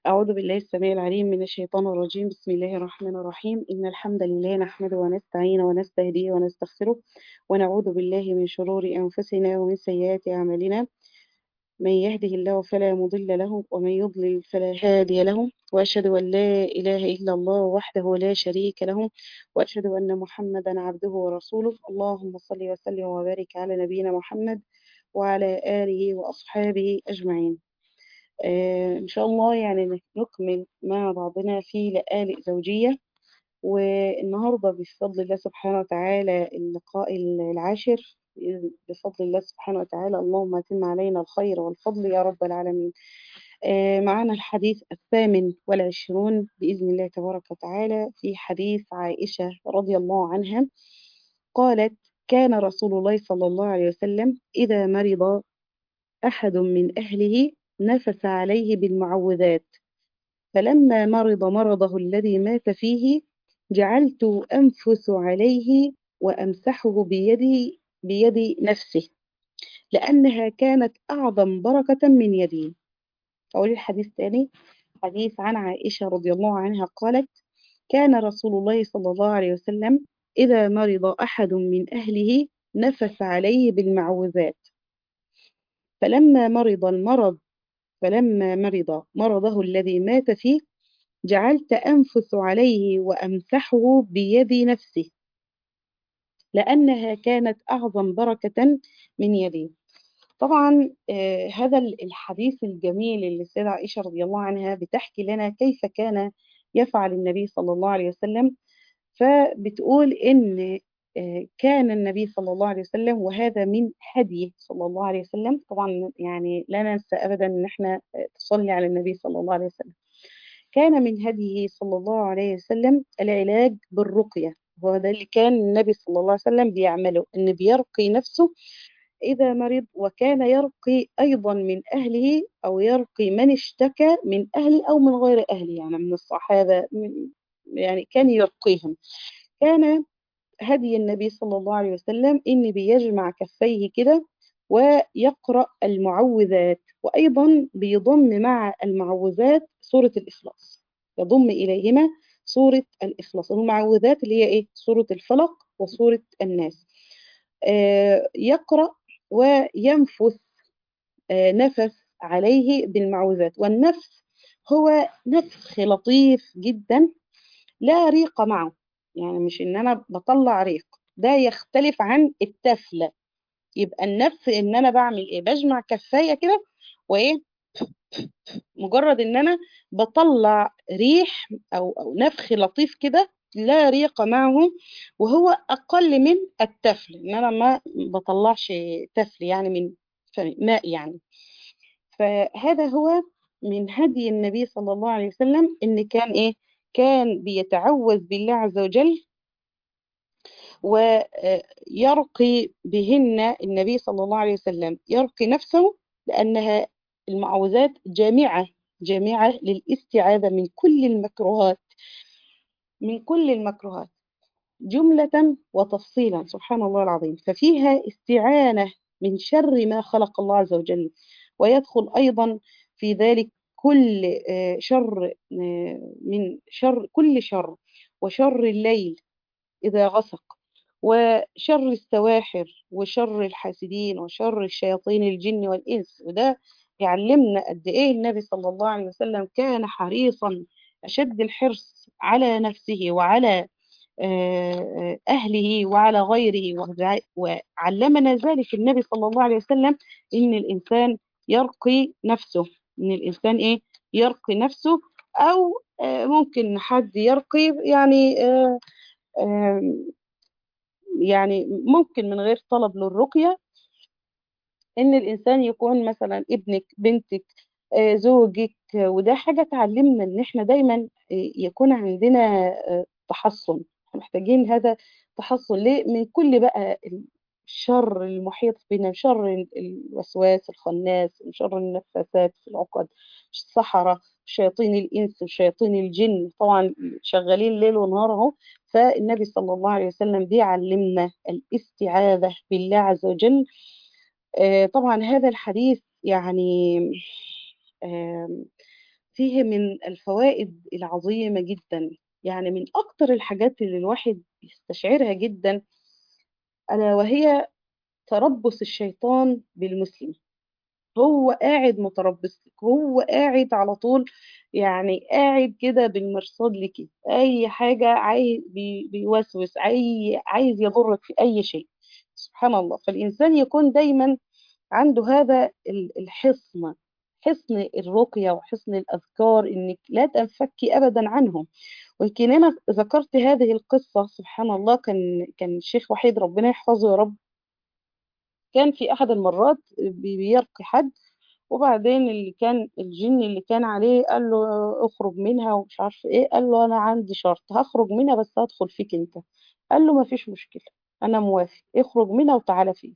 أعوذ بالله السميع العليم من الشيطان الرجيم بسم الله الرحمن الرحيم إن الحمد لله نحمده ونستعينه ونستهديه ونستغفره ونعوذ بالله من شرور أنفسنا ومن سيئات أعمالنا من يهده الله فلا مضل له ومن يضلل فلا هادي له وأشهد أن لا إله إلا الله وحده لا شريك له وأشهد أن محمدا عبده ورسوله اللهم صل وسلم وبارك على نبينا محمد وعلى آله وأصحابه أجمعين آه إن شاء الله يعني نكمل مع بعضنا في لآلئ زوجية والنهاردة بفضل الله سبحانه وتعالى اللقاء العاشر بفضل الله سبحانه وتعالى اللهم أتم علينا الخير والفضل يا رب العالمين آه معنا الحديث الثامن والعشرون بإذن الله تبارك وتعالى في حديث عائشة رضي الله عنها قالت كان رسول الله صلى الله عليه وسلم إذا مرض أحد من أهله نفس عليه بالمعوذات فلما مرض مرضه الذي مات فيه جعلت أنفس عليه وأمسحه بيدي بيد نفسه لأنها كانت أعظم بركة من يدي أقول الحديث تاني حديث عن عائشة رضي الله عنها قالت كان رسول الله صلى الله عليه وسلم إذا مرض أحد من أهله نفس عليه بالمعوذات فلما مرض المرض فلما مرض مرضه الذي مات فيه جعلت أنفس عليه وأمسحه بيد نفسه لأنها كانت أعظم بركة من يدي طبعا آه هذا الحديث الجميل اللي السيدة عائشة رضي الله عنها بتحكي لنا كيف كان يفعل النبي صلى الله عليه وسلم فبتقول إن آه كان النبي صلى الله عليه وسلم وهذا من هديه صلى الله عليه وسلم طبعا يعني لا ننسى أبدا إن احنا تصلي على النبي صلى الله عليه وسلم كان من هديه صلى الله عليه وسلم العلاج بالرقية وهو ده اللي كان النبي صلى الله عليه وسلم بيعمله إن بيرقي نفسه إذا مرض وكان يرقي أيضا من أهله أو يرقي من اشتكى من أهله أو من غير أهله يعني من الصحابة يعني كان يرقيهم كان هدي النبي صلى الله عليه وسلم إن بيجمع كفيه كده ويقرأ المعوذات وأيضا بيضم مع المعوذات سورة الإخلاص يضم إليهما سورة الإخلاص المعوذات اللي هي إيه سورة الفلق وسورة الناس آه يقرأ وينفث آه نفس عليه بالمعوذات والنفس هو نفخ لطيف جدا لا ريق معه يعني مش ان انا بطلع ريق ده يختلف عن التفلة يبقى النفس ان انا بعمل ايه بجمع كفاية كده وايه مجرد ان انا بطلع ريح او او نفخ لطيف كده لا ريق معه وهو اقل من التفل ان انا ما بطلعش تفل يعني من ماء يعني فهذا هو من هدي النبي صلى الله عليه وسلم ان كان ايه كان بيتعوذ بالله عز وجل ويرقي بهن النبي صلى الله عليه وسلم يرقي نفسه لأنها المعوذات جامعة جامعة للاستعاذة من كل المكروهات من كل المكروهات جملة وتفصيلا سبحان الله العظيم ففيها استعانة من شر ما خلق الله عز وجل ويدخل أيضا في ذلك كل شر من شر كل شر وشر الليل إذا غسق وشر السواحر وشر الحاسدين وشر الشياطين الجن والإنس وده يعلمنا قد إيه النبي صلى الله عليه وسلم كان حريصا أشد الحرص على نفسه وعلى أهله وعلى غيره وعلمنا ذلك النبي صلى الله عليه وسلم إن الإنسان يرقي نفسه إن الإنسان إيه يرقي نفسه أو ممكن حد يرقي يعني يعني ممكن من غير طلب للرقية إن الإنسان يكون مثلا ابنك بنتك زوجك وده حاجة تعلمنا إن إحنا دايما يكون عندنا تحصن محتاجين هذا تحصن ليه من كل بقى الشر المحيط بنا شر الوسواس الخناس شر النفاثات في العقد السحرة شياطين الإنس وشياطين الجن طبعا شغالين ليل ونهار اهو فالنبي صلى الله عليه وسلم بيعلمنا الاستعاذة بالله عز وجل طبعا هذا الحديث يعني فيه من الفوائد العظيمة جدا يعني من أكتر الحاجات اللي الواحد يستشعرها جدا ألا وهي تربص الشيطان بالمسلم هو قاعد متربص لك هو قاعد على طول يعني قاعد كده بالمرصاد لك اي حاجه عايز بي بيوسوس عايز عايز يضرك في اي شيء سبحان الله فالانسان يكون دايما عنده هذا الحصن حصن الرقيه وحصن الاذكار انك لا تنفكي ابدا عنهم ويمكن انا ذكرت هذه القصه سبحان الله كان كان الشيخ وحيد ربنا يحفظه يا رب كان في احد المرات بيرقي حد وبعدين اللي كان الجن اللي كان عليه قال له اخرج منها ومش عارف ايه قال له انا عندي شرط هخرج منها بس هدخل فيك انت قال له ما فيش مشكلة انا موافق اخرج منها وتعالى فيه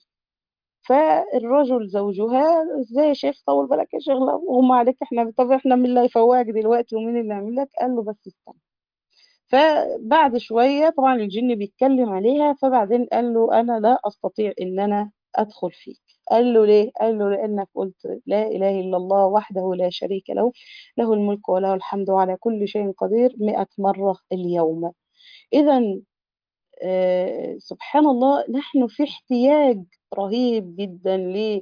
فالرجل زوجها ازاي يا شيخ طول بالك يا شيخ لا وهم عليك احنا طب احنا مين اللي هيفوقك دلوقتي ومين اللي يعمل لك قال له بس استنى فبعد شوية طبعا الجن بيتكلم عليها فبعدين قال له انا لا استطيع ان انا ادخل فيك قال له ليه قال له لانك قلت لا اله الا الله وحده لا شريك له له الملك وله الحمد على كل شيء قدير مئة مرة اليوم اذا آه سبحان الله نحن في احتياج رهيب جدا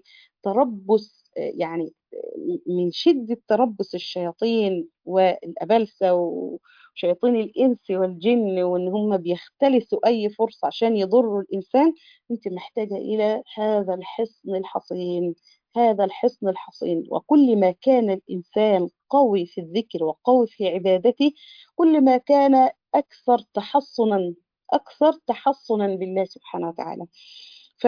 لتربص آه يعني من شدة تربص الشياطين والأبلسة وشياطين الإنس والجن وإن هم بيختلسوا أي فرصة عشان يضروا الإنسان أنت محتاجة إلى هذا الحصن الحصين هذا الحصن الحصين وكل ما كان الإنسان قوي في الذكر وقوي في عبادته كل ما كان أكثر تحصنا أكثر تحصنا بالله سبحانه وتعالى ف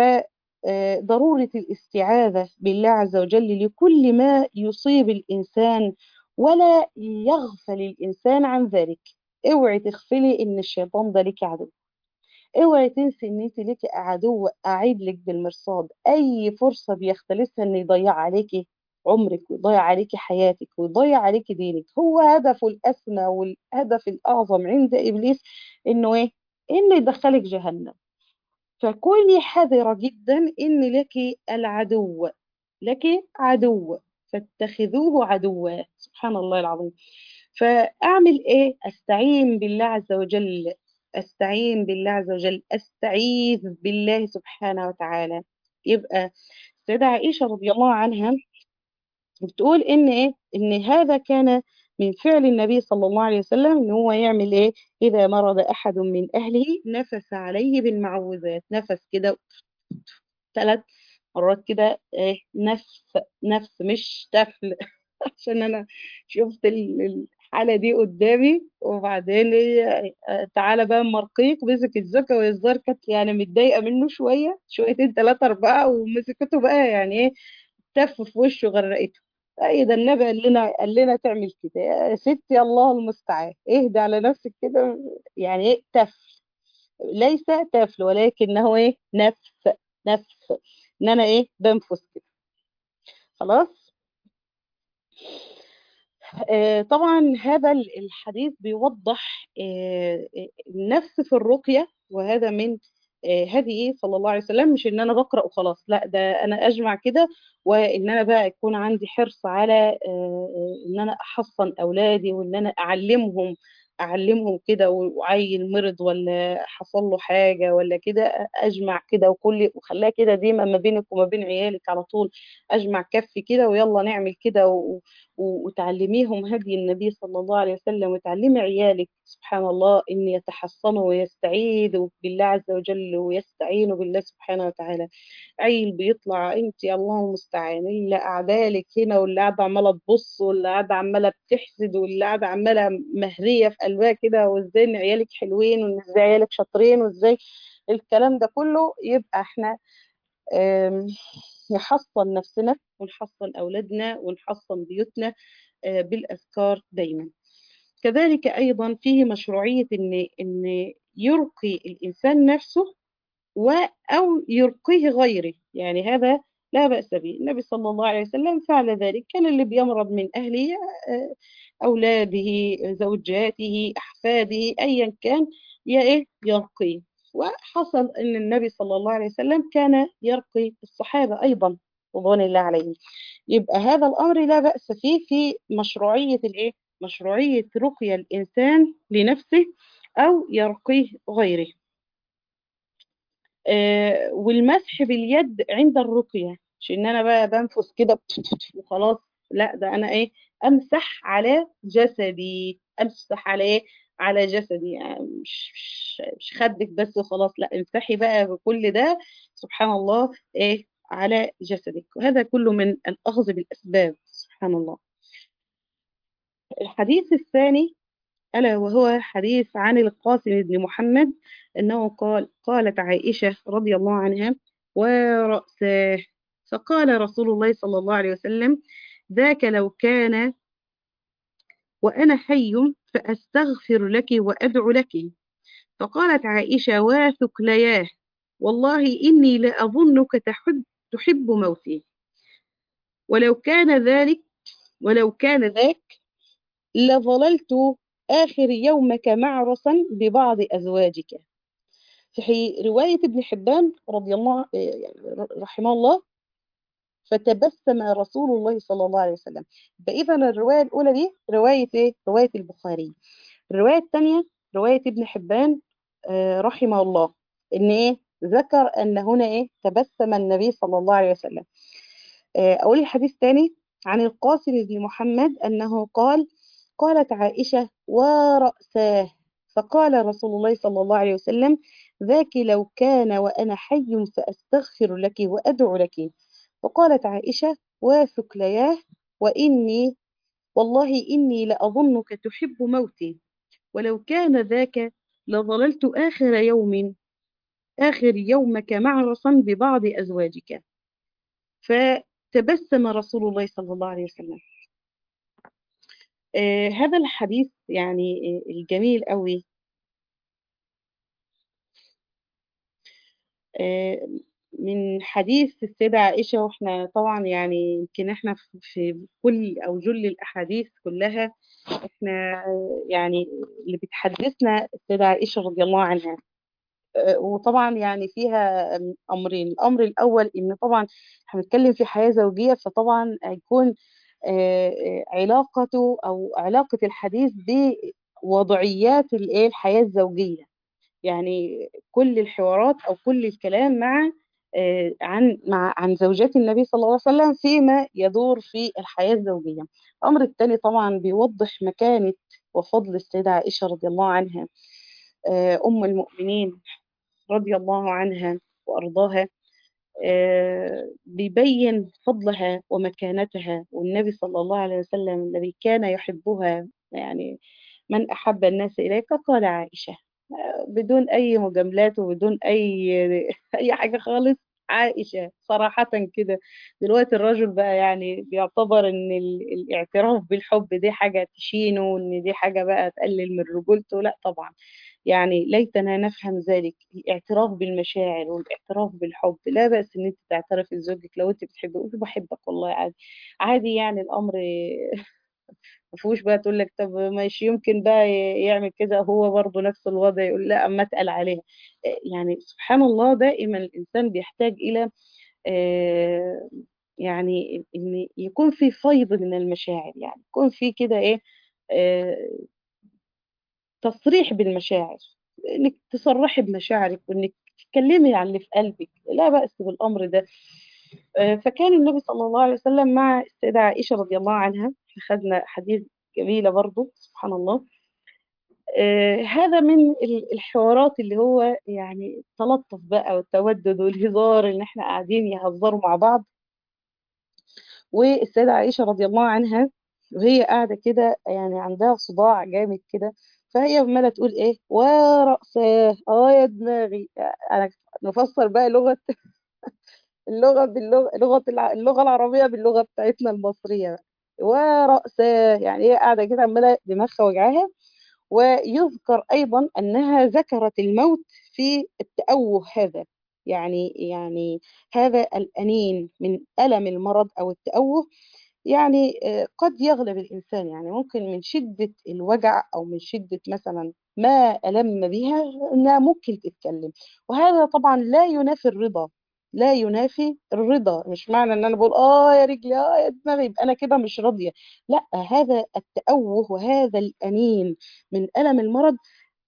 ضرورة الاستعاذة بالله عز وجل لكل ما يصيب الإنسان ولا يغفل الإنسان عن ذلك اوعي تغفلي إن الشيطان ده لك عدو اوعي تنسي ان انت ليكي عدو قاعد لك بالمرصاد اي فرصه بيختلسها ان يضيع عليكي عمرك ويضيع عليكي حياتك ويضيع عليكي دينك هو هدفه الاسمى والهدف الاعظم عند ابليس انه ايه انه يدخلك جهنم فكوني حذرة جدا إن لك العدو لك عدو فاتخذوه عدوا سبحان الله العظيم فأعمل إيه أستعين بالله عز وجل أستعين بالله عز وجل أستعيذ بالله سبحانه وتعالى يبقى السيدة عائشة رضي الله عنها بتقول إن إيه إن هذا كان من فعل النبي صلى الله عليه وسلم ان هو يعمل ايه اذا مرض احد من اهله نفس عليه بالمعوذات نفس كده ثلاث مرات كده ايه نفس نفس مش تفل عشان انا شفت الحاله دي قدامي وبعدين إيه تعالى بقى مرقيق مسك الزكا والزار كانت يعني متضايقه منه شويه شويتين ثلاثه اربعه ومسكته بقى يعني ايه تف في وشه غرقته ايه ده النبي قال لنا قال لنا تعمل كده يا ستي الله المستعان اهدى على نفسك كده يعني ايه تفل ليس تفل ولكنه ايه نفس نفس ان انا ايه بنفس كده خلاص آه طبعا هذا الحديث بيوضح آه النفس في الرقية وهذا من هدي صلى الله عليه وسلم مش ان انا بقرا وخلاص لا ده انا اجمع كده وان انا بقى يكون عندي حرص على ان انا احصن اولادي وان انا اعلمهم اعلمهم كده وعيل مرض ولا حصل له حاجه ولا كده اجمع كده وكل وخليها كده ديما ما بينك وما بين عيالك على طول اجمع كفي كده ويلا نعمل كده و... وتعلميهم هدي النبي صلى الله عليه وسلم وتعلمي عيالك سبحان الله ان يتحصنوا ويستعيذوا بالله عز وجل ويستعينوا بالله سبحانه وتعالى عيل بيطلع انت الله المستعان اللي قاعده لك هنا واللي قاعده عماله تبص واللي قاعده عماله بتحسد واللي قاعده عماله مهريه في قلبها كده وازاي ان عيالك حلوين وان ازاي عيالك شاطرين وازاي الكلام ده كله يبقى احنا نحصن نفسنا ونحصن أولادنا ونحصن بيوتنا بالأذكار دايما كذلك أيضا فيه مشروعية إن إن يرقي الإنسان نفسه و أو يرقيه غيره يعني هذا لا بأس به النبي صلى الله عليه وسلم فعل ذلك كان اللي بيمرض من أهله أولاده زوجاته أحفاده أيا كان يرقيه وحصل أن النبي صلى الله عليه وسلم كان يرقي الصحابة أيضا رضوان الله عليهم يبقى هذا الأمر لا بأس فيه في مشروعية الإيه؟ مشروعية رقية الإنسان لنفسه أو يرقيه غيره آه والمسح باليد عند الرقية مش إن أنا بقى بنفس كده وخلاص لا ده أنا إيه أمسح على جسدي أمسح على إيه على جسدي يعني مش مش مش خدك بس وخلاص لا امسحي بقى بكل ده سبحان الله إيه على جسدك وهذا كله من الأخذ بالأسباب سبحان الله الحديث الثاني ألا وهو حديث عن القاسم بن محمد أنه قال قالت عائشة رضي الله عنها ورأساه فقال رسول الله صلى الله عليه وسلم ذاك لو كان وأنا حي فأستغفر لك وأدعو لك فقالت عائشة واثكلياه والله إني لأظنك تحب, تحب موتي ولو كان ذلك ولو كان ذاك لظللت آخر يومك معرسا ببعض أزواجك في رواية ابن حبان رضي الله رحمه الله فتبسم رسول الله صلى الله عليه وسلم فإذا الرواية الأولى دي رواية إيه؟ رواية البخاري الرواية الثانية رواية ابن حبان آه رحمه الله إن إيه ذكر أن هنا إيه تبسم النبي صلى الله عليه وسلم آه أقول الحديث الثاني عن القاسم بن محمد أنه قال قالت عائشة ورأساه فقال رسول الله صلى الله عليه وسلم ذاك لو كان وأنا حي فأستغفر لك وأدعو لك فقالت عائشة وثكلياه وإني والله إني لأظنك تحب موتي ولو كان ذاك لظللت آخر يوم آخر يومك معرصا ببعض أزواجك فتبسم رسول الله صلى الله عليه وسلم آه هذا الحديث يعني آه الجميل قوي آه من حديث السيدة عائشة واحنا طبعا يعني يمكن احنا في كل او جل الاحاديث كلها احنا يعني اللي بتحدثنا السيدة عائشة رضي الله عنها وطبعا يعني فيها امرين الامر الاول ان طبعا هنتكلم في حياة زوجية فطبعا هيكون علاقته او علاقة الحديث بوضعيات الايه الحياة الزوجية يعني كل الحوارات او كل الكلام مع عن مع عن زوجات النبي صلى الله عليه وسلم فيما يدور في الحياة الزوجية الأمر الثاني طبعا بيوضح مكانة وفضل السيدة عائشة رضي الله عنها أم المؤمنين رضي الله عنها وأرضاها بيبين فضلها ومكانتها والنبي صلى الله عليه وسلم الذي كان يحبها يعني من أحب الناس إليك قال عائشة بدون أي مجاملات وبدون أي أي حاجة خالص عائشة صراحة كده دلوقتي الرجل بقى يعني بيعتبر ان الاعتراف بالحب دي حاجة تشينه وان دي حاجة بقى تقلل من رجولته لا طبعا يعني ليتنا نفهم ذلك الاعتراف بالمشاعر والاعتراف بالحب لا بأس ان انت تعترف لزوجك لو انت بتحبه قولي بحبك والله عادي عادي يعني الامر مفهوش بقى تقول لك طب مش يمكن بقى يعمل كده هو برضه نفس الوضع يقول لا اما اتقل عليها يعني سبحان الله دائما الانسان بيحتاج الى يعني ان يكون في فيض من المشاعر يعني يكون في كده ايه تصريح بالمشاعر انك تصرحي بمشاعرك وانك تتكلمي عن اللي في قلبك لا بأس بالامر ده فكان النبي صلى الله عليه وسلم مع السيدة عائشة رضي الله عنها أخذنا حديث جميلة برضو سبحان الله آه هذا من الحوارات اللي هو يعني التلطف بقى والتودد والهزار ان احنا قاعدين يهزروا مع بعض والسيدة عائشة رضي الله عنها وهي قاعدة كده يعني عندها صداع جامد كده فهي عمالة تقول ايه ورأساه اه يا دماغي انا نفسر بقى لغة اللغة باللغة لغة اللغة العربية باللغة بتاعتنا المصرية ورأساه يعني هي قاعدة كده عمالة دماغها وجعاها ويذكر أيضا أنها ذكرت الموت في التأوه هذا يعني يعني هذا الأنين من ألم المرض أو التأوه يعني قد يغلب الإنسان يعني ممكن من شدة الوجع أو من شدة مثلا ما ألم بها أنها ممكن تتكلم وهذا طبعا لا ينافي الرضا لا ينافي الرضا مش معنى ان انا بقول اه يا رجلي اه يا دماغي يبقى انا كده مش راضيه لا هذا التأوه وهذا الأنين من ألم المرض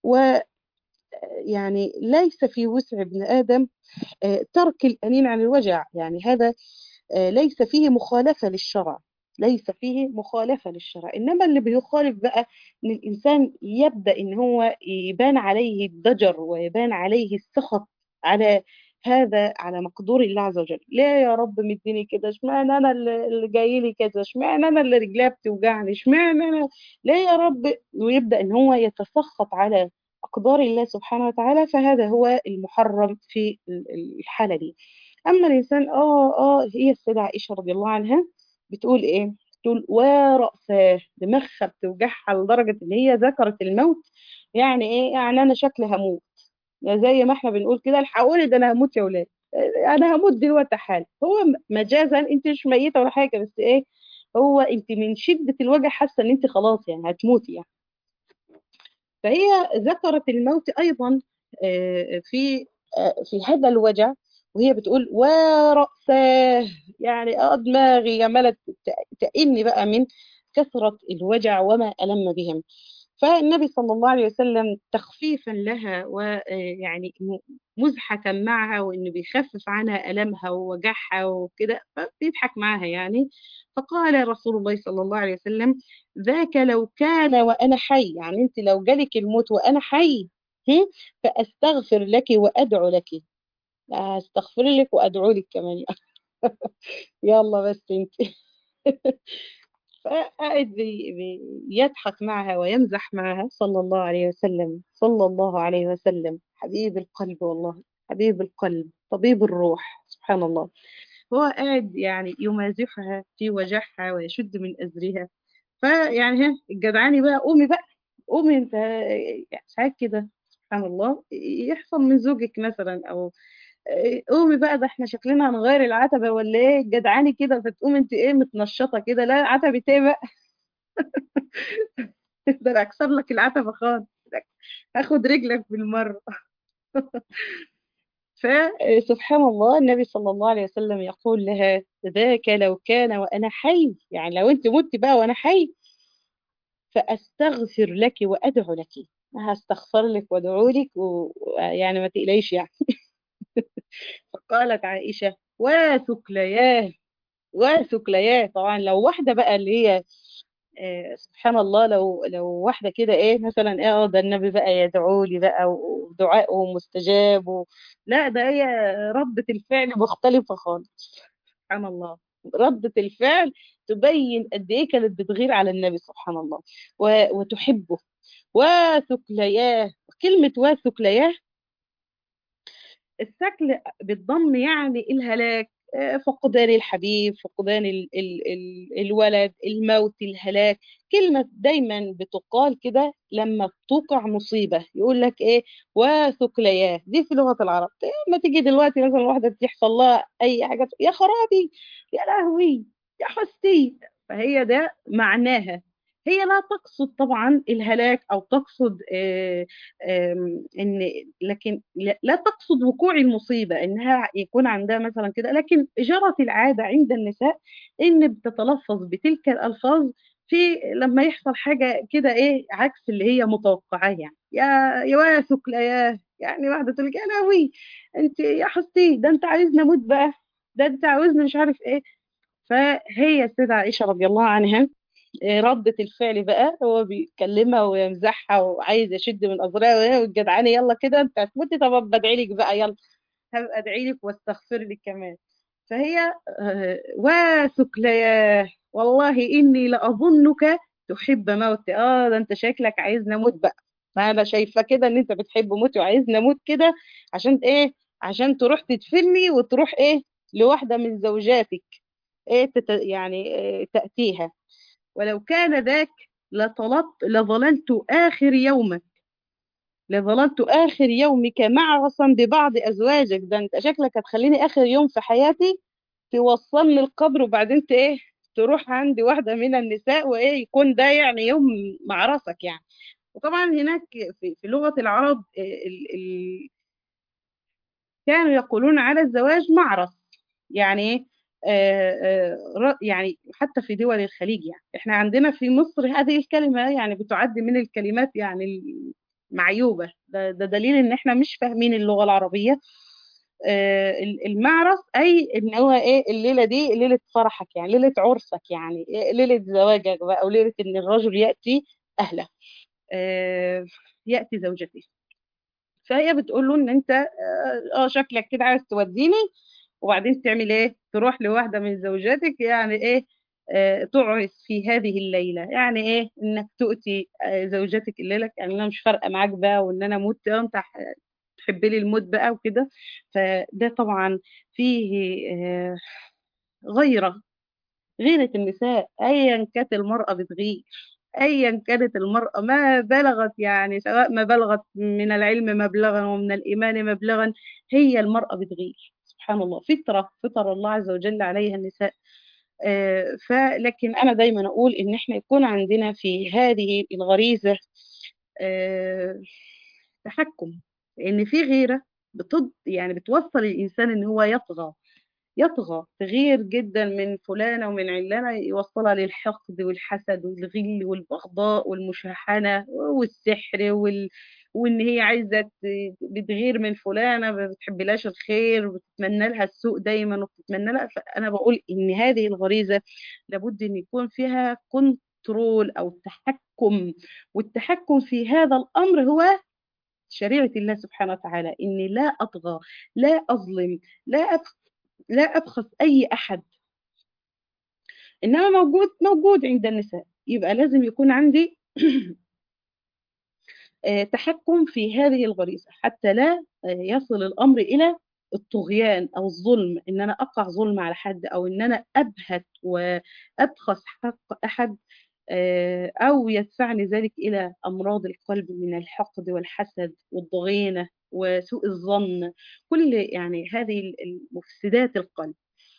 ويعني ليس في وسع ابن آدم آه، ترك الأنين عن الوجع يعني هذا آه، ليس فيه مخالفة للشرع ليس فيه مخالفة للشرع إنما اللي بيخالف بقى إن الإنسان يبدأ إن هو يبان عليه الضجر ويبان عليه السخط على هذا على مقدور الله عز وجل ليه يا رب مديني كده اشمعنى انا اللي اللي جاي لي كذا اشمعنى انا اللي رجليا بتوجعني اشمعنى انا ليه يا رب ويبدأ ان هو يتسخط على اقدار الله سبحانه وتعالى فهذا هو المحرم في ال- ال- الحالة دي اما الانسان اه اه هي السيدة عائشة رضي الله عنها بتقول ايه بتقول ورأساه دماغها بتوجعها لدرجة ان هي ذكرت الموت يعني ايه يعني انا شكلي هموت يعني زي ما احنا بنقول كده الحقوني ده انا هموت يا ولاد انا هموت دلوقتي حالا هو م- مجازا انت مش ميته ولا حاجه بس ايه هو انت من شده الوجع حاسه ان انت خلاص يعني هتموتي يعني فهي ذكرت الموت ايضا آه، في آه، في هذا الوجع وهي بتقول ورأساه يعني اه دماغي عماله ت- تئن بقى من كثره الوجع وما ألم بهم فالنبي صلى الله عليه وسلم تخفيفا لها ويعني مزحة معها وإنه بيخفف عنها ألمها ووجعها وكده فبيضحك معها يعني فقال رسول الله صلى الله عليه وسلم ذاك لو كان وأنا حي يعني أنت لو جالك الموت وأنا حي هم؟ فأستغفر لك وأدعو لك أستغفر لك وأدعو لك كمان يلا بس أنت فقاعد بي بي يضحك معها ويمزح معها صلى الله عليه وسلم صلى الله عليه وسلم حبيب القلب والله حبيب القلب طبيب الروح سبحان الله هو قاعد يعني يمازحها في وجعها ويشد من أزرها فيعني ها الجدعاني بقى قومي بقى قومي انت يعني ساعات كده سبحان الله يحصل من زوجك مثلا او قومي بقى ده احنا شكلنا هنغير العتبة ولا ايه جدعاني كده فتقوم انت ايه متنشطة كده لا عتبة ايه بقى ده انا اكسر لك العتبة خالص هاخد رجلك بالمرة فسبحان الله النبي صلى الله عليه وسلم يقول لها ذاك لو كان وأنا حي يعني لو أنت مت بقى وأنا حي فأستغفر لك وأدعو لك هستغفر لك وأدعو لك ويعني ما تقليش يعني فقالت عائشة وثكلياه وثكلياه طبعا لو واحدة بقى اللي هي آه، سبحان الله لو لو واحدة كده ايه مثلا ايه اه ده النبي بقى يدعو لي بقى ودعائه مستجاب و... لا ده هي ردة الفعل مختلفة خالص سبحان الله ردة الفعل تبين قد ايه كانت بتغير على النبي سبحان الله و... وتحبه وثكلياه كلمة وثكلياه الثكل بالضم يعني الهلاك آه، فقدان الحبيب فقدان ال ال ال الولد الموت الهلاك كلمة دايما بتقال كده لما بتوقع مصيبة يقول لك ايه وثكلياه دي في لغة العرب لما تيجي دلوقتي مثلا واحدة بتحصل لها اي حاجة يا خرابي يا لهوي يا حستي فهي ده معناها هي لا تقصد طبعا الهلاك او تقصد آه آم، ان لكن لا لا تقصد وقوع المصيبه انها يكون عندها مثلا كده لكن جرت العاده عند النساء ان بتتلفظ بتلك الالفاظ في لما يحصل حاجه كده ايه عكس اللي هي متوقعاه يعني يا يا واثق لا يا يعني واحده تقول لك يا لهوي انت يا حستي ده انت عايزني اموت بقى ده انت عاوزني مش عارف ايه فهي السيده عائشه رضي الله عنها إيه ردة الفعل بقى هو بيكلمها ويمزحها وعايز يشد من أزرها وهي والجدعانة يلا كده انت هتموتي طب بدعي لك بقى يلا هبقى ادعي لك واستغفر لك كمان فهي آه، وثكلياه والله إني لأظنك تحب موتي اه ده انت شكلك عايزني اموت بقى ما انا شايفة كده ان انت بتحب موتي وعايزني اموت كده عشان ايه عشان تروح تدفني وتروح ايه لواحدة من زوجاتك ايه تت يعني إيه تأتيها ولو كان ذاك لطلبت لظللت آخر يومك لظللت آخر يومك معرصا ببعض أزواجك ده أنت شكلك هتخليني آخر يوم في حياتي توصلني القبر وبعدين ت- إيه تروح عند واحدة من النساء وإيه يكون ده يعني يوم معرسك يعني وطبعا هناك في, في لغة العرب ال ال كانوا يقولون على الزواج معرس يعني ايه آه، آه، ر- يعني حتى في دول الخليج يعني احنا عندنا في مصر هذه الكلمة يعني بتعد من الكلمات يعني المعيوبة ده, ده دليل ان احنا مش فاهمين اللغة العربية آه، ال- المعرس اي ان هو ايه الليلة دي ليلة فرحك يعني ليلة عرسك يعني إيه ليلة زواجك بقى او ليلة ان الرجل يأتي اهله آه، يأتي زوجته فهي بتقول له ان انت اه آه، شكلك كده عايز توديني وبعدين تعمل ايه تروح لواحدة من زوجاتك يعني ايه آه تعرس في هذه الليلة يعني ايه انك تؤتي آه زوجتك الليلة يعني انا مش فارقة معاك بقى وان انا اموت آه، انت ح- تحبي لي الموت بقى وكده فده طبعا فيه آه غيرة غيرة النساء ايا كانت المرأة بتغير ايا كانت المرأة ما بلغت يعني سواء ما بلغت من العلم مبلغا ومن الإيمان مبلغا هي المرأة بتغير سبحان الله فطرة فطر الله عز وجل عليها النساء آه، فلكن أنا دايما أقول إن إحنا يكون عندنا في هذه الغريزة آه، تحكم لأن في غيرة بتض يعني بتوصل الإنسان إن هو يطغى يطغى تغير جدا من فلانة ومن علانة يوصلها للحقد والحسد والغل والبغضاء والمشاحنة والسحر وال... وإن هي عايزة ت- بتغير من فلانة ما بتحبلهاش الخير وبتتمنى لها السوء دايما وبتتمنى لها فأنا بقول إن هذه الغريزة لابد إن يكون فيها كنترول أو تحكم والتحكم في هذا الأمر هو شريعة الله سبحانه وتعالى إني لا أطغى لا أظلم لا أبخس لا أبخس أي أحد إنما موجود موجود عند النساء يبقى لازم يكون عندي آه، تحكم في هذه الغريزة حتى لا آه، يصل الأمر إلى الطغيان أو الظلم إن أنا أقع ظلم على حد أو إن أنا أبهت وأبخس حق أحد آه، أو يدفعني ذلك إلى أمراض القلب من الحقد والحسد والضغينة وسوء الظن كل يعني هذه المفسدات القلب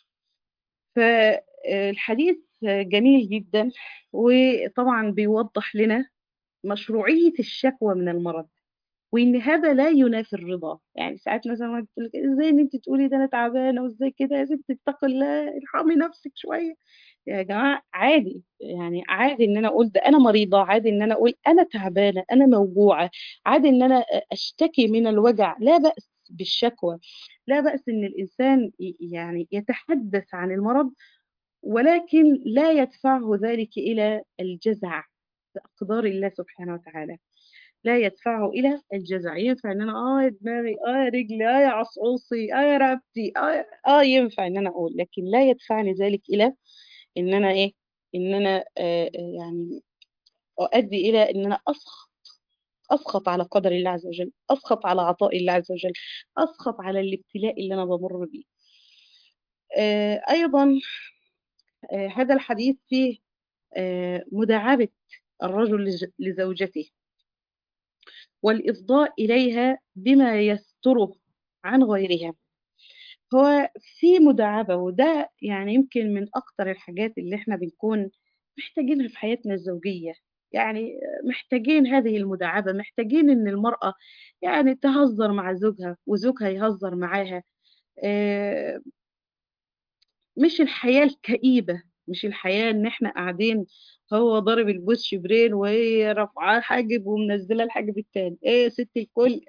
فالحديث جميل جدا وطبعا بيوضح لنا مشروعية الشكوى من المرض وان هذا لا ينافي الرضا يعني ساعات مثلا واحد تقول لك ازاي ان انت تقولي ده انا تعبانه وازاي كده يا ست اتقي الله ارحمي نفسك شويه يا جماعه عادي يعني عادي ان انا اقول ده انا مريضه عادي ان انا اقول انا تعبانه انا موجوعه عادي ان انا اشتكي من الوجع لا باس بالشكوى لا باس ان الانسان ي- يعني يتحدث عن المرض ولكن لا يدفعه ذلك الى الجزع بأقدار الله سبحانه وتعالى لا يدفعه إلى الجزع ينفع إن أنا آه يا دماغي آه يا رجلي آه يا عصعوصي آه يا رقبتي آه, آه ينفع إن أنا أقول لكن لا يدفعني ذلك إلى إن أنا إيه إن أنا آه آه، يعني أؤدي إلى إن أنا أسخط أسخط على قدر الله عز وجل أسخط على عطاء الله عز وجل أسخط على الابتلاء اللي أنا بمر بيه آه أيضا آه هذا الحديث فيه آه مداعبة الرجل لج- لزوجته والإفضاء إليها بما يستره عن غيرها هو في مداعبة وده يعني يمكن من أكتر الحاجات اللي احنا بنكون محتاجينها في حياتنا الزوجية يعني محتاجين هذه المداعبة محتاجين إن المرأة يعني تهزر مع زوجها وزوجها يهزر معاها آه، مش الحياة الكئيبة مش الحياة إن احنا قاعدين هو ضارب البوس شبرين وهي رافعاه حاجب ومنزله الحاجب التاني ايه يا ست الكل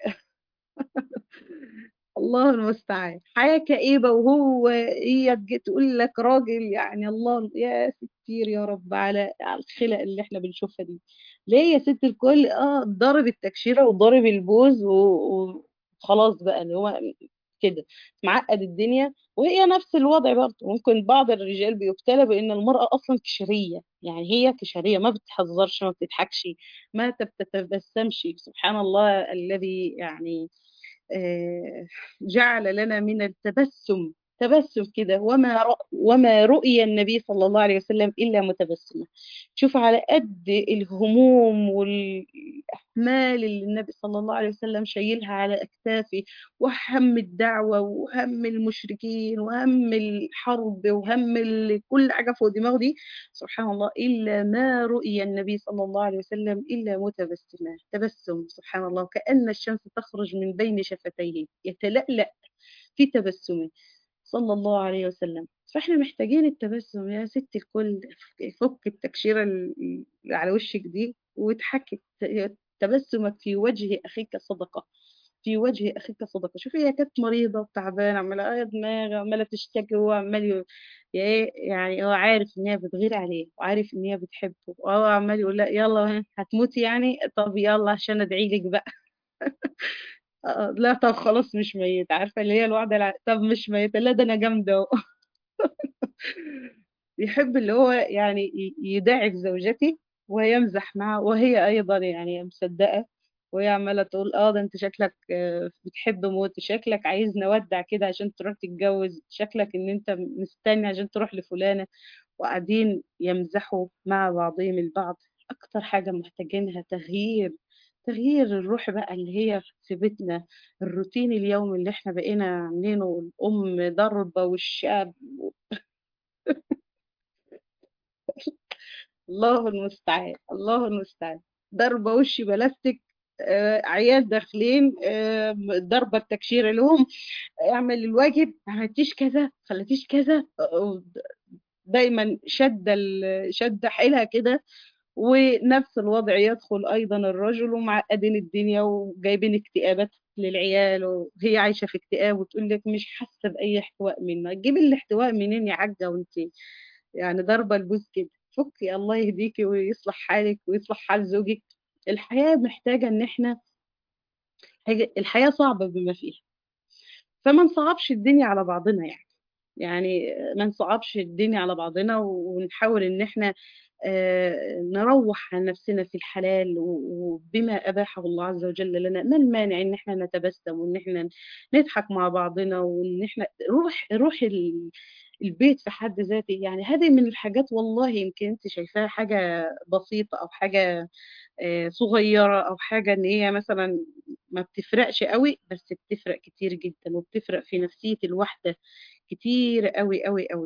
الله المستعان حياة كئيبة وهو هي تجي تقول لك راجل يعني الله يا ستير يا رب على على الخلق اللي احنا بنشوفها دي ليه يا ست الكل اه ضارب التكشيرة وضارب البوز و- وخلاص بقى اللي هو كده معقد الدنيا وهي نفس الوضع برضه ممكن بعض الرجال بيبتلى بان المرأة اصلا كشرية يعني هي كشرية ما بتحذرش ما بتضحكش ما بتتبسمش سبحان الله الذي يعني آه، جعل لنا من التبسم تبسم كده وما رأ وما رؤي النبي صلى الله عليه وسلم إلا متبسما شوف على قد الهموم والأحمال اللي النبي صلى الله عليه وسلم شايلها على أكتافه وهم الدعوة وهم المشركين وهم الحرب وهم ال- كل حاجة فوق دماغه دي سبحان الله إلا ما رؤي النبي صلى الله عليه وسلم إلا متبسما تبسم سبحان الله كأن الشمس تخرج من بين شفتيه يتلألأ في تبسمه صلى الله عليه وسلم فاحنا محتاجين التبسم يا ست الكل فك التكشيرة اللي على وشك دي وتحكي تبسمك في وجه أخيك صدقة في وجه أخيك صدقة شوفي هي كانت مريضة وتعبانة عمالة آه دماغها عمالة تشتكي وهو عمال ي- ي- يعني هو عارف إن هي بتغير عليه وعارف إن هي بتحبه وهو عمال يقول لها يلا ها، هتموتي يعني طب يلا عشان أدعي لك بقى آه، لا طب خلاص مش ميت عارفة اللي هي الواحدة الع- طب مش ميتة لا ده أنا جامدة أهو. يحب اللي هو يعني ي- يداعب زوجته ويمزح معها وهي أيضا يعني مصدقة وهي عمالة تقول اه ده انت شكلك آه، بتحب موت شكلك عايز نودع كده عشان تروح تتجوز شكلك ان انت مستني عشان تروح لفلانة وقاعدين يمزحوا مع بعضهم البعض اكتر حاجة محتاجينها تغيير تغيير الروح بقى اللي هي في بيتنا الروتين اليومي اللي احنا بقينا عاملينه الام ضربة والشاب الله المستعان الله المستعان ضربة وش بلاستيك آه، عيال داخلين آه، ضربة التكشير لهم اعمل الواجب ما عملتيش كذا خليتيش كذا آه، دايما شدة ال- شدة حيلها كده ونفس الوضع يدخل أيضا الرجل ومعقدين الدنيا وجايبين اكتئابات للعيال وهي عايشة في اكتئاب وتقول لك مش حاسة بأي احتواء منها تجيبي الاحتواء منين يا حاجة وانت يعني ضربة البوز كده فكي الله يهديكي ويصلح حالك ويصلح حال زوجك الحياة محتاجة ان احنا حاجة- الحياة صعبة بما فيها فما نصعبش الدنيا على بعضنا يعني يعني ما نصعبش الدنيا على بعضنا ونحاول ان احنا آه، نروح عن نفسنا في الحلال و- وبما اباحه الله عز وجل لنا ما المانع ان احنا نتبسم وان احنا نضحك مع بعضنا وان احنا روح روح ال- البيت في حد ذاته يعني هذه من الحاجات والله يمكن انت شايفاها حاجة بسيطة او حاجة آه، صغيرة او حاجة ان هي مثلا ما بتفرقش قوي بس بتفرق كتير جدا وبتفرق في نفسية الواحدة كتير قوي قوي قوي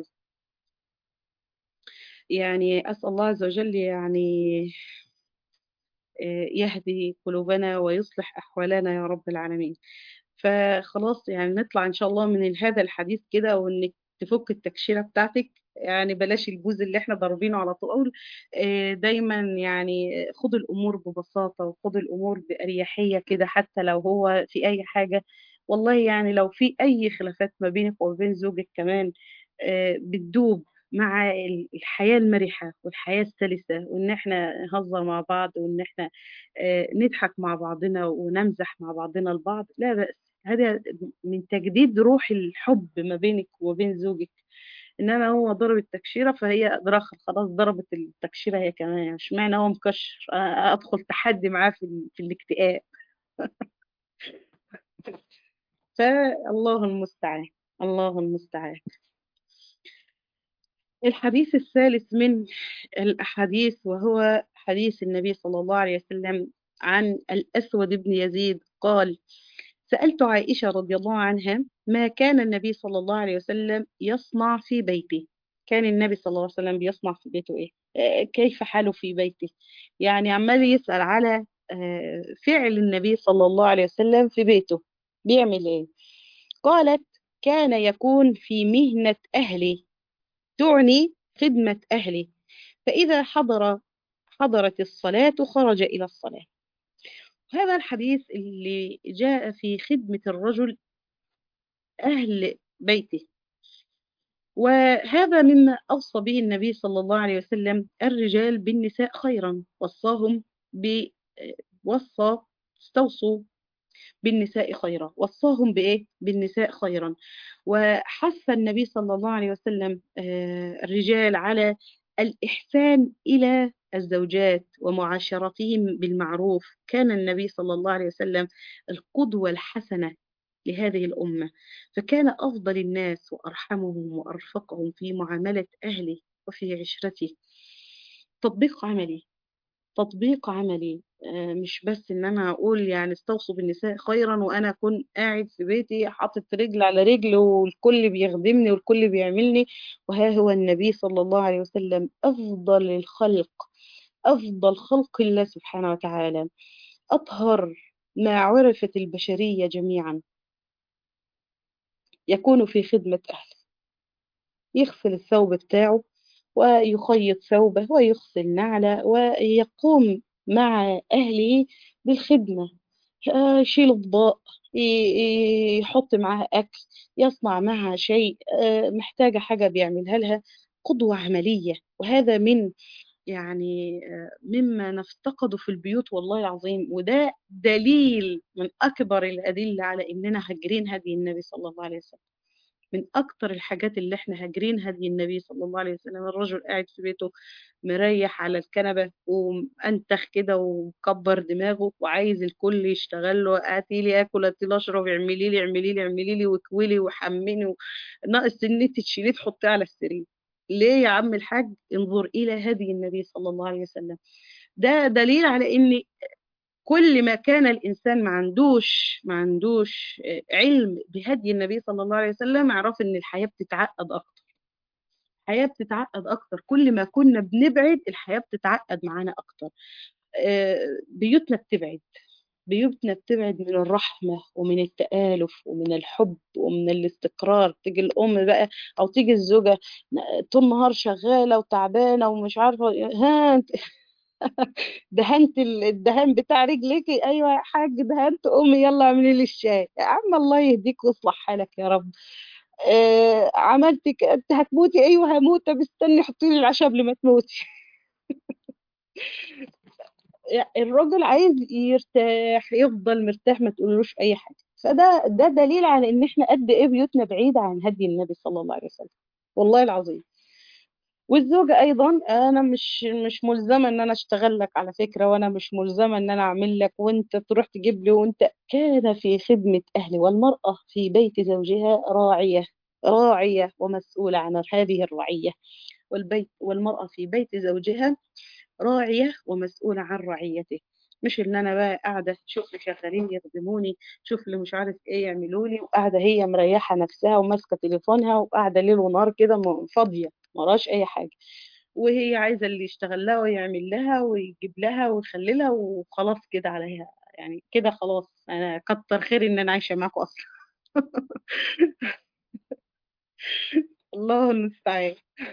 يعني أسأل الله عز وجل يعني آه، يهدي قلوبنا ويصلح أحوالنا يا رب العالمين فخلاص يعني نطلع إن شاء الله من هذا الحديث كده وإنك تفك التكشيرة بتاعتك يعني بلاش البوز اللي احنا ضاربينه على طول آه، دايما يعني خد الأمور ببساطة وخد الأمور بأريحية كده حتى لو هو في أي حاجة والله يعني لو في أي خلافات ما بينك وبين زوجك كمان آه، بتدوب مع ال- الحياة المرحة والحياة السلسة وإن احنا نهزر مع بعض وإن احنا آه، نضحك مع بعضنا ونمزح مع بعضنا البعض لا بأس هذا من تجديد روح الحب ما بينك وبين زوجك انما هو ضرب التكشيره فهي دراخل خلاص ضربت التكشيره هي كمان يعني مش معنى هو مكشر آه، ادخل تحدي معاه في, ال- في الاكتئاب فالله المستعان الله المستعان الحديث الثالث من الأحاديث وهو حديث النبي صلى الله عليه وسلم عن الأسود بن يزيد قال سألت عائشة رضي الله عنها ما كان النبي صلى الله عليه وسلم يصنع في بيته كان النبي صلى الله عليه وسلم بيصنع في بيته إيه آه، كيف حاله في بيته يعني عمال يسأل على آه، فعل النبي صلى الله عليه وسلم في بيته بيعمل إيه قالت كان يكون في مهنة أهله تعني خدمة أهله فإذا حضر حضرت الصلاة خرج إلى الصلاة هذا الحديث اللي جاء في خدمة الرجل أهل بيته وهذا مما أوصى به النبي صلى الله عليه وسلم الرجال بالنساء خيرا وصاهم ب وصى استوصوا بالنساء خيرا وصاهم بإيه؟ بالنساء خيرا وحث النبي صلى الله عليه وسلم آه، الرجال على الإحسان إلى الزوجات ومعاشرتهم بالمعروف كان النبي صلى الله عليه وسلم القدوة الحسنة لهذه الأمة فكان أفضل الناس وأرحمهم وأرفقهم في معاملة أهله وفي عشرته تطبيق عملي تطبيق عملي آه، مش بس ان انا اقول يعني استوصوا بالنساء خيرا وانا اكون قاعد في بيتي حاطط رجل على رجل والكل بيخدمني والكل بيعملني وها هو النبي صلى الله عليه وسلم افضل الخلق افضل خلق الله سبحانه وتعالى اطهر ما عرفت البشرية جميعا يكون في خدمة أهله يغسل الثوب بتاعه ويخيط ثوبه ويغسل نعله ويقوم مع أهله بالخدمة آه، يشيل اطباق ي- ي- يحط معاها اكل يصنع معها شيء آه، محتاجه حاجه بيعملها لها قدوه عمليه وهذا من يعني آه، مما نفتقده في البيوت والله العظيم وده دليل من اكبر الادله على اننا هاجرين هدي النبي صلى الله عليه وسلم من اكتر الحاجات اللي احنا هاجرين هدي النبي صلى الله عليه وسلم الرجل قاعد في بيته مريح على الكنبه وانتخ كده ومكبر دماغه وعايز الكل يشتغل له هاتي لي اكل هاتي لي اشرب اعملي لي اعملي لي اعملي لي واكولي وحمني و... ناقص ان انت تشيليه تحطيه على السرير ليه يا عم الحاج انظر الى هدي النبي صلى الله عليه وسلم ده دليل على ان كل ما كان الإنسان ما عندوش ما عندوش علم بهدي النبي صلى الله عليه وسلم اعرف إن الحياة بتتعقد أكتر الحياة بتتعقد أكتر كل ما كنا بنبعد الحياة بتتعقد معانا أكتر بيوتنا بتبعد بيوتنا بتبعد من الرحمة ومن التآلف ومن الحب ومن الاستقرار تيجي الأم بقى أو تيجي الزوجة طول النهار شغالة وتعبانة ومش عارفة ها دهنت الدهان بتاع رجليكي ايوه يا حاج دهنت قومي يلا اعملي لي الشاي يا عم الله يهديك ويصلح حالك يا رب آه عملتي انت هتموتي ايوه هموت طب استني حطي لي العشاء قبل ما تموتي الراجل عايز يرتاح يفضل مرتاح ما تقولوش اي حاجه فده ده دليل على ان احنا قد ايه بيوتنا بعيده عن هدي النبي صلى الله عليه وسلم والله العظيم والزوجة أيضا أنا مش مش ملزمة إن أنا أشتغل لك على فكرة وأنا مش ملزمة إن أنا أعمل لك وأنت تروح تجيب لي وأنت كان في خدمة أهلي والمرأة في بيت زوجها راعية راعية ومسؤولة عن هذه الرعية والبيت والمرأة في بيت زوجها راعية ومسؤولة عن رعيته مش ان انا بقى قاعده شوف لي شغالين يخدموني شوف لي مش عارف ايه يعملوا لي وقاعده هي مريحه نفسها وماسكه تليفونها وقاعده ليل ونهار كده فاضيه وراش اي حاجه وهي عايزه اللي يشتغل لها ويعمل لها ويجيب لها ويخلي لها وخلاص كده عليها يعني كده خلاص انا كتر خير ان انا عايشه معاكم اصلا الله المستعان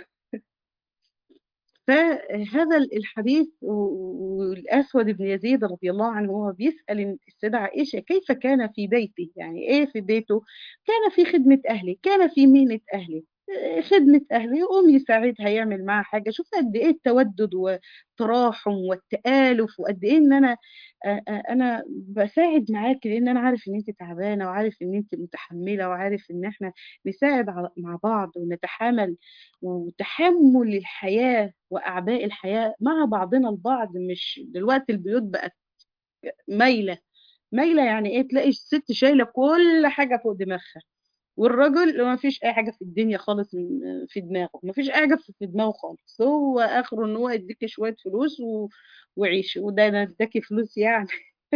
فهذا الحديث والأسود بن يزيد رضي الله عنه هو بيسأل السيدة عائشة كيف كان في بيته يعني إيه في بيته كان في خدمة أهلي كان في مهنة أهلي خدمة أهلي يقوم يساعدها يعمل معها حاجة شوف قد إيه التودد والتراحم والتآلف وقد إيه إن أنا أنا بساعد معاك لأن أنا عارف إن أنت تعبانة وعارف إن أنت متحملة وعارف إن إحنا نساعد مع بعض ونتحامل وتحمل الحياة وأعباء الحياة مع بعضنا البعض مش دلوقتي البيوت بقت مايلة مايلة يعني إيه تلاقي الست شايلة كل حاجة فوق دماغها والرجل ما فيش اي حاجه في الدنيا خالص في دماغه ما فيش اي حاجه في دماغه خالص هو اخره ان هو يديكي شويه فلوس و... وعيشي وده انا اداكي فلوس يعني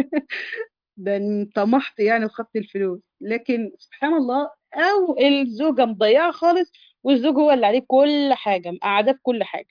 ده طمحت يعني وخدت الفلوس لكن سبحان الله او الزوجه مضيعه خالص والزوج هو اللي عليه كل حاجه مقعداه بكل حاجه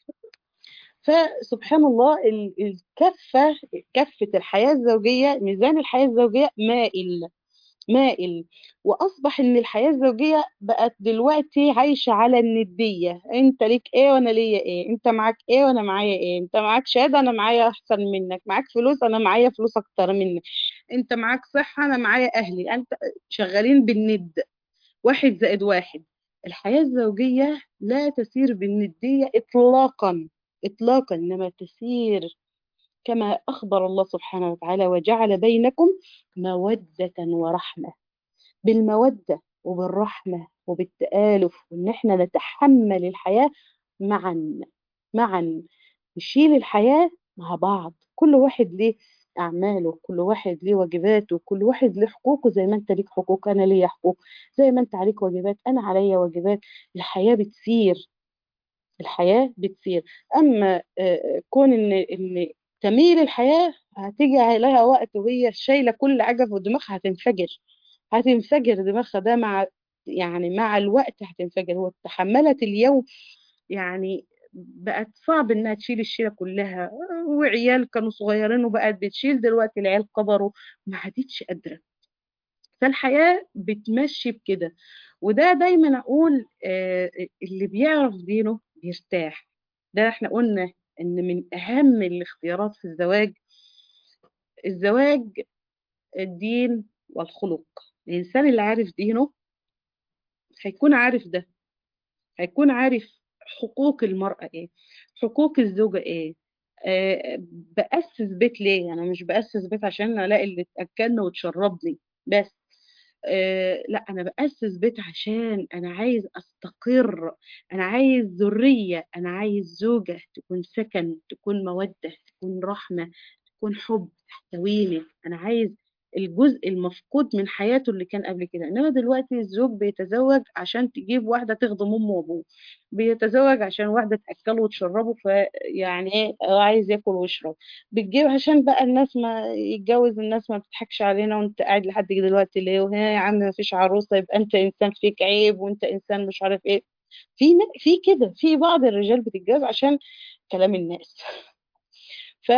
فسبحان الله الكفه كفه الحياه الزوجيه ميزان الحياه الزوجيه مائل مائل واصبح ان الحياه الزوجيه بقت دلوقتي عايشه على النديه انت ليك ايه وانا ليا ايه انت معاك ايه وانا معايا ايه انت معاك شهاده انا معايا احسن منك معاك فلوس انا معايا فلوس اكتر منك انت معاك صحه انا معايا اهلي انت شغالين بالند واحد زائد واحد الحياه الزوجيه لا تسير بالنديه اطلاقا اطلاقا انما تسير كما أخبر الله سبحانه وتعالى وجعل بينكم مودة ورحمة بالمودة وبالرحمة وبالتآلف وإن احنا نتحمل الحياة معا معا نشيل الحياة مع بعض كل واحد ليه أعماله كل واحد ليه واجباته كل واحد ليه حقوقه زي ما أنت ليك حقوق أنا ليا حقوق زي ما أنت عليك واجبات أنا عليا واجبات الحياة بتسير الحياة بتسير أما كون إن إن تميل الحياة هتيجي عليها وقت وهي شايلة كل حاجة في دماغها هتنفجر هتنفجر دماغها ده مع يعني مع الوقت هتنفجر هو تحملت اليوم يعني بقت صعب انها تشيل الشيله كلها وعيال كانوا صغيرين وبقت بتشيل دلوقتي العيال كبروا ما عادتش قادره فالحياه بتمشي بكده وده دايما اقول آه، اللي بيعرف دينه بيرتاح ده احنا قلنا ان من اهم الاختيارات في الزواج الزواج الدين والخلق الانسان اللي عارف دينه هيكون عارف ده هيكون عارف حقوق المرأة ايه حقوق الزوجة ايه آه بأسس بيت ليه انا مش بأسس بيت عشان الاقي اللي تأكلني وتشربني بس آه لا انا بأسس بيت عشان انا عايز استقر انا عايز ذرية انا عايز زوجة تكون سكن تكون مودة تكون رحمة تكون حب تحتويني انا عايز الجزء المفقود من حياته اللي كان قبل كده انما دلوقتي الزوج بيتزوج عشان تجيب واحده تخدم امه وابوه بيتزوج عشان واحده تاكله وتشربه فيعني ايه هو عايز ياكل ويشرب بتجيب عشان بقى الناس ما يتجوز الناس ما بتضحكش علينا وانت قاعد لحد دلوقتي ليه وها يا عم ما فيش عروسه يبقى انت انسان فيك عيب وانت انسان مش عارف ايه في ن- في كده في بعض الرجال بتتجوز عشان كلام الناس ف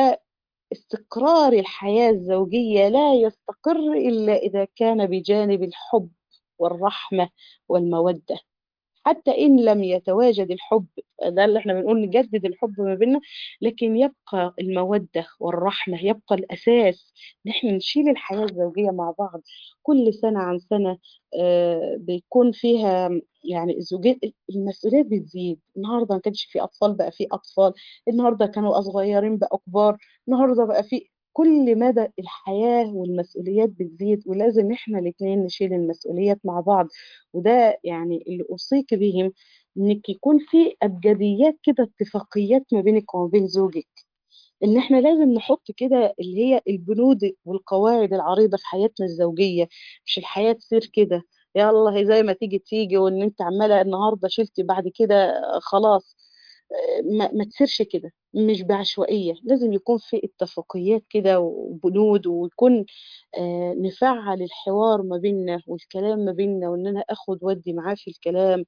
استقرار الحياة الزوجية لا يستقر إلا إذا كان بجانب الحب والرحمة والمودة حتى إن لم يتواجد الحب ده اللي احنا بنقول نجدد الحب ما بيننا لكن يبقى المودة والرحمة يبقى الأساس نحن نشيل الحياة الزوجية مع بعض كل سنة عن سنة آه، بيكون فيها يعني الزوجين المسؤوليات بتزيد النهارده ما كانش في أطفال بقى في أطفال النهارده كانوا صغيرين بقى كبار النهارده بقى في كل مدى الحياة والمسؤوليات بتزيد ولازم احنا الاتنين نشيل المسؤوليات مع بعض وده يعني اللي أوصيك به إنك يكون في أبجديات كده اتفاقيات ما بينك وما بين زوجك إن إحنا لازم نحط كده اللي هي البنود والقواعد العريضة في حياتنا الزوجية مش الحياة تصير كده يلا هي زي ما تيجي تيجي وإن أنت عمالة النهاردة شلتي بعد كده خلاص ما, ما تصيرش كده مش بعشوائية لازم يكون في اتفاقيات كده وبنود ويكون آه نفعل الحوار ما بيننا والكلام ما بيننا وان انا اخد ودي معاه في الكلام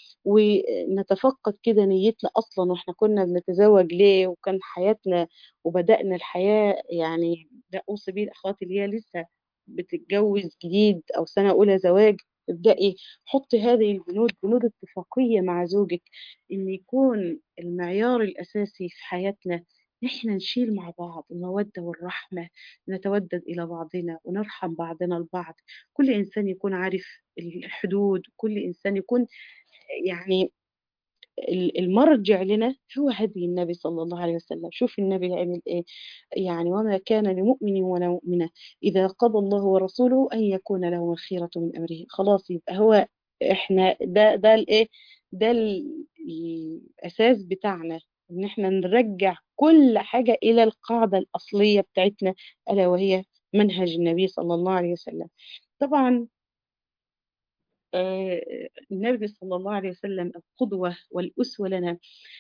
ونتفقد كده نيتنا اصلا واحنا كنا بنتزوج ليه وكان حياتنا وبدأنا الحياة يعني ده اوصي بيه الاخوات اللي هي لسه بتتجوز جديد او سنة اولى زواج ابدأي حطي هذه البنود بنود اتفاقية مع زوجك ان يكون المعيار الاساسي في حياتنا نحن نشيل مع بعض المودة والرحمة نتودد إلى بعضنا ونرحم بعضنا البعض كل إنسان يكون عارف الحدود كل إنسان يكون يعني المرجع لنا هو هدي النبي صلى الله عليه وسلم شوف النبي عمل ايه يعني وما كان لمؤمن ولا مؤمنة إذا قضى الله ورسوله أن يكون له الخيرة من أمره خلاص يبقى هو احنا ده ده الايه ده ال- الأساس بتاعنا إن احنا نرجع كل حاجة إلى القاعدة الأصلية بتاعتنا ألا وهي منهج النبي صلى الله عليه وسلم طبعا آه، النبي صلى الله عليه وسلم القدوة والأسوة لنا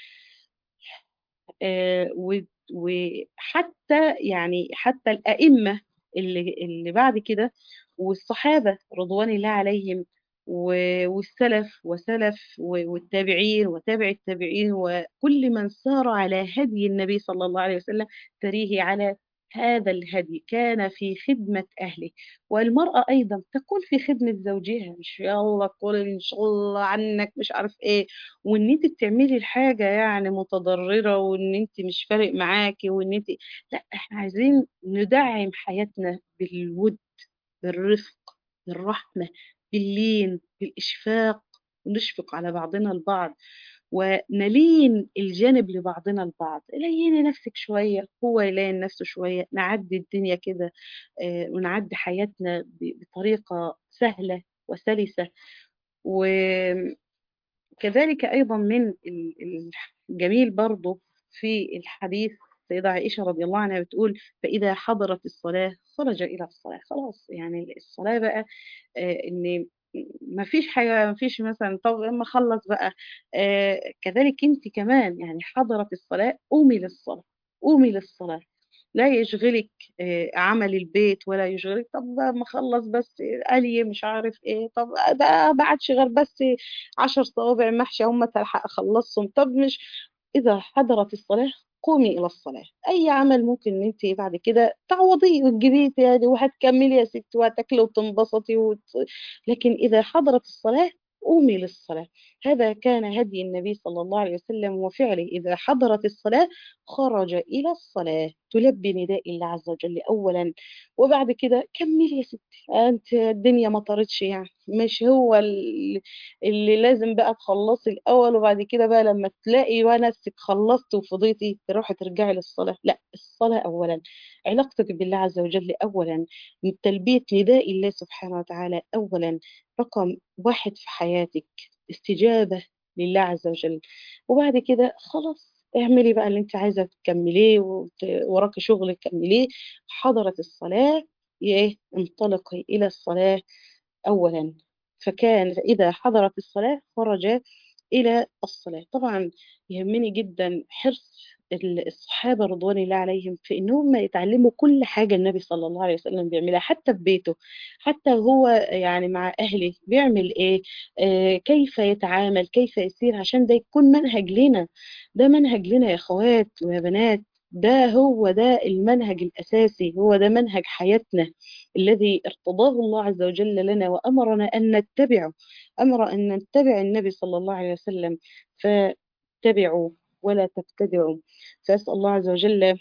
آه، و- وحتى يعني حتى الأئمة اللي اللي بعد كده والصحابة رضوان الله عليهم و- والسلف وسلف و- والتابعين وتابع التابعين وكل من سار على هدي النبي صلى الله عليه وسلم تريه على هذا الهدي كان في خدمة أهله والمرأة أيضا تكون في خدمة زوجها مش يلا قول إن شاء الله عنك مش عارف إيه وان انت بتعملي الحاجة يعني متضررة وان انت مش فارق معاكي وان انت لا احنا عايزين ندعم حياتنا بالود بالرفق بالرحمة باللين بالإشفاق ونشفق على بعضنا البعض ونلين الجانب لبعضنا البعض ليني نفسك شوية هو يلين نفسه شوية نعدي الدنيا كده آه، ونعدي حياتنا ب- بطريقة سهلة وسلسة و كذلك أيضا من ال- الجميل برضه في الحديث سيدة عائشة رضي الله عنها بتقول فإذا حضرت الصلاة خرج إلى الصلاة خلاص يعني الصلاة بقى آه، إن ما فيش حاجة ما فيش مثلا طب اما اخلص بقى آه، كذلك انت كمان يعني حضرت الصلاة قومي للصلاة قومي للصلاة لا يشغلك آه، عمل البيت ولا يشغلك طب ما اخلص بس قلي مش عارف ايه طب ده بعدش غير بس عشر صوابع محشي هم تلحق اخلصهم طب مش اذا حضرت الصلاة قومي الى الصلاة اي عمل ممكن ان انت بعد كده تعوضيه وتجيبيه تاني وهتكملي يا ست وهتاكلي وتنبسطي وت... لكن اذا حضرت الصلاة قومي للصلاة هذا كان هدي النبي صلى الله عليه وسلم وفعله إذا حضرت الصلاة خرج إلى الصلاة تلبي نداء الله عز وجل أولا وبعد كده كملي يا ستي أنت الدنيا مطرتش يعني مش هو ال- اللي لازم بقى تخلصي الأول وبعد كده بقى لما تلاقي ونفسك خلصت وفضيتي تروحي ترجعي للصلاة لا الصلاة أولا علاقتك بالله عز وجل أولا تلبية نداء الله سبحانه وتعالى أولا رقم واحد في حياتك استجابة لله عز وجل وبعد كده خلاص اعملي بقى اللي انت عايزة تكمليه وت- وراكي شغل تكمليه حضرت الصلاة ايه انطلقي إلى الصلاة أولا فكان إذا حضرت الصلاة خرج إلى الصلاة طبعا يهمني جدا حرص ال- الصحابة رضوان الله عليهم في إن هم يتعلموا كل حاجة النبي صلى الله عليه وسلم بيعملها حتى في بيته حتى هو يعني مع أهله بيعمل إيه آه كيف يتعامل كيف يسير عشان ده يكون منهج لنا ده منهج لنا يا أخوات ويا بنات ده هو ده المنهج الأساسي هو ده منهج حياتنا الذي ارتضاه الله عز وجل لنا وأمرنا أن نتبعه أمر أن نتبع النبي صلى الله عليه وسلم فاتبعوا ولا تبتدعوا فأسأل الله عز وجل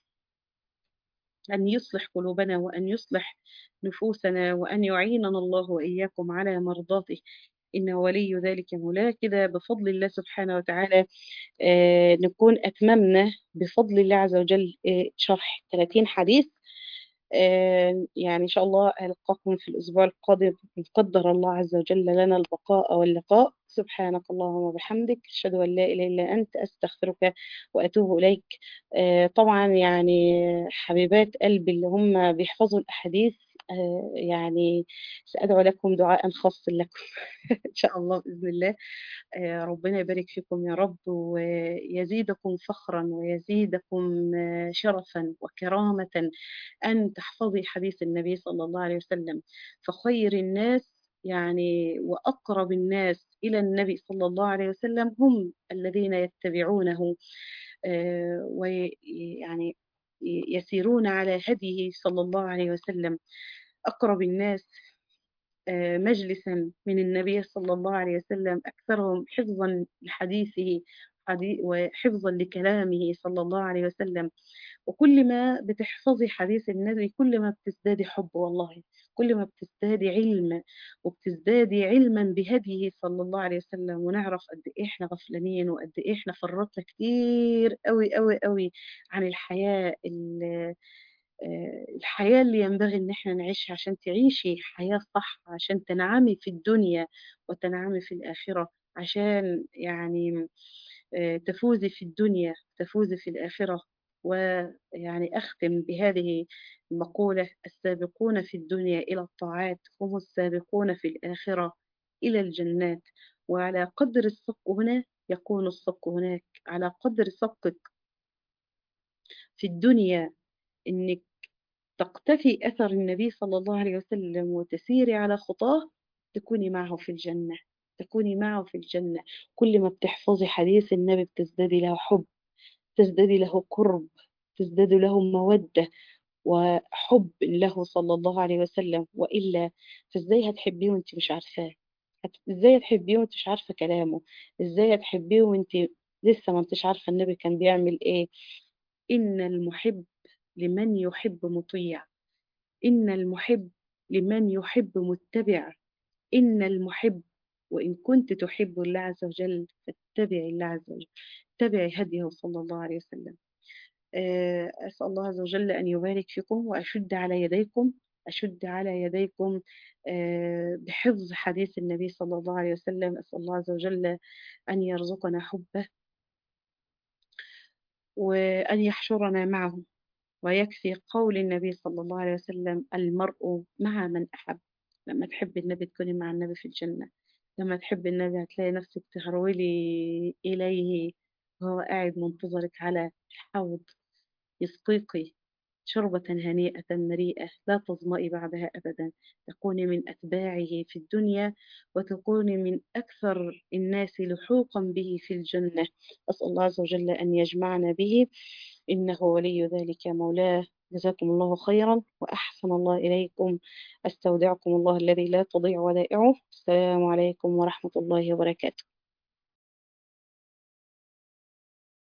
أن يصلح قلوبنا وأن يصلح نفوسنا وأن يعيننا الله وإياكم على مرضاته إنه ولي ذلك مولاه كده بفضل الله سبحانه وتعالى آه نكون أتممنا بفضل الله عز وجل آه شرح 30 حديث آه يعني إن شاء الله ألقاكم في الأسبوع القادم إن قدر الله عز وجل لنا البقاء واللقاء سبحانك اللهم وبحمدك أشهد أن لا إله إلا أنت أستغفرك وأتوب إليك آه طبعا يعني حبيبات قلبي اللي هم بيحفظوا الأحاديث آه يعني سأدعو لكم دعاء خاص لكم إن شاء الله بإذن الله آه ربنا يبارك فيكم يا رب ويزيدكم فخرا ويزيدكم آه شرفا وكرامة أن تحفظي حديث النبي صلى الله عليه وسلم فخير الناس يعني وأقرب الناس إلى النبي صلى الله عليه وسلم هم الذين يتبعونه آه ويعني يسيرون على هديه صلى الله عليه وسلم أقرب الناس آه مجلسا من النبي صلى الله عليه وسلم أكثرهم حفظا لحديثه وحفظا لكلامه صلى الله عليه وسلم وكل ما بتحفظي حديث النبي كل ما بتزدادي حب والله كل ما بتزدادي علم وبتزدادي علما بهديه صلى الله عليه وسلم ونعرف قد ايه احنا غفلانين وقد ايه احنا فرطنا كتير قوي قوي قوي عن الحياة الحياة اللي ينبغي ان احنا نعيشها عشان تعيشي حياة صح عشان تنعمي في الدنيا وتنعمي في الآخرة عشان يعني تفوزي في الدنيا تفوزي في الآخرة ويعني أختم بهذه المقولة السابقون في الدنيا إلى الطاعات هم السابقون في الآخرة إلى الجنات وعلى قدر السبق هنا يكون السبق هناك على قدر سبقك في الدنيا إنك تقتفي أثر النبي صلى الله عليه وسلم وتسيري على خطاه تكوني معه في الجنة تكوني معه في الجنة كل ما بتحفظي حديث النبي بتزدادي له حب تزدادي له قرب تزداد له مودة وحب له صلى الله عليه وسلم وإلا فإزاي هتحبيه وانت مش عارفاه ازاي هتحبيه وانت مش عارفة كلامه ازاي هتحبيه وانت لسه ما انتش عارفة النبي كان بيعمل ايه إن المحب لمن يحب مطيع إن المحب لمن يحب متبع إن المحب وإن كنت تحب الله عز وجل فاتبعي الله عز وجل اتبعي هديه صلى الله عليه وسلم أسأل الله عز وجل أن يبارك فيكم وأشد على يديكم أشد على يديكم بحفظ حديث النبي صلى الله عليه وسلم أسأل الله عز وجل أن يرزقنا حبه وأن يحشرنا معه ويكفي قول النبي صلى الله عليه وسلم المرء مع من أحب لما تحب النبي تكوني مع النبي في الجنة لما تحب النبي هتلاقي نفسك تهرولي إليه وهو قاعد منتظرك على الحوض يسقيك شربة هنيئة مريئة لا تظمئي بعدها أبدا تكوني من أتباعه في الدنيا وتكوني من أكثر الناس لحوقا به في الجنة أسأل الله عز وجل أن يجمعنا به إنه ولي ذلك مولاه جزاكم الله خيرا وأحسن الله إليكم أستودعكم الله الذي لا تضيع ودائعه السلام عليكم ورحمة الله وبركاته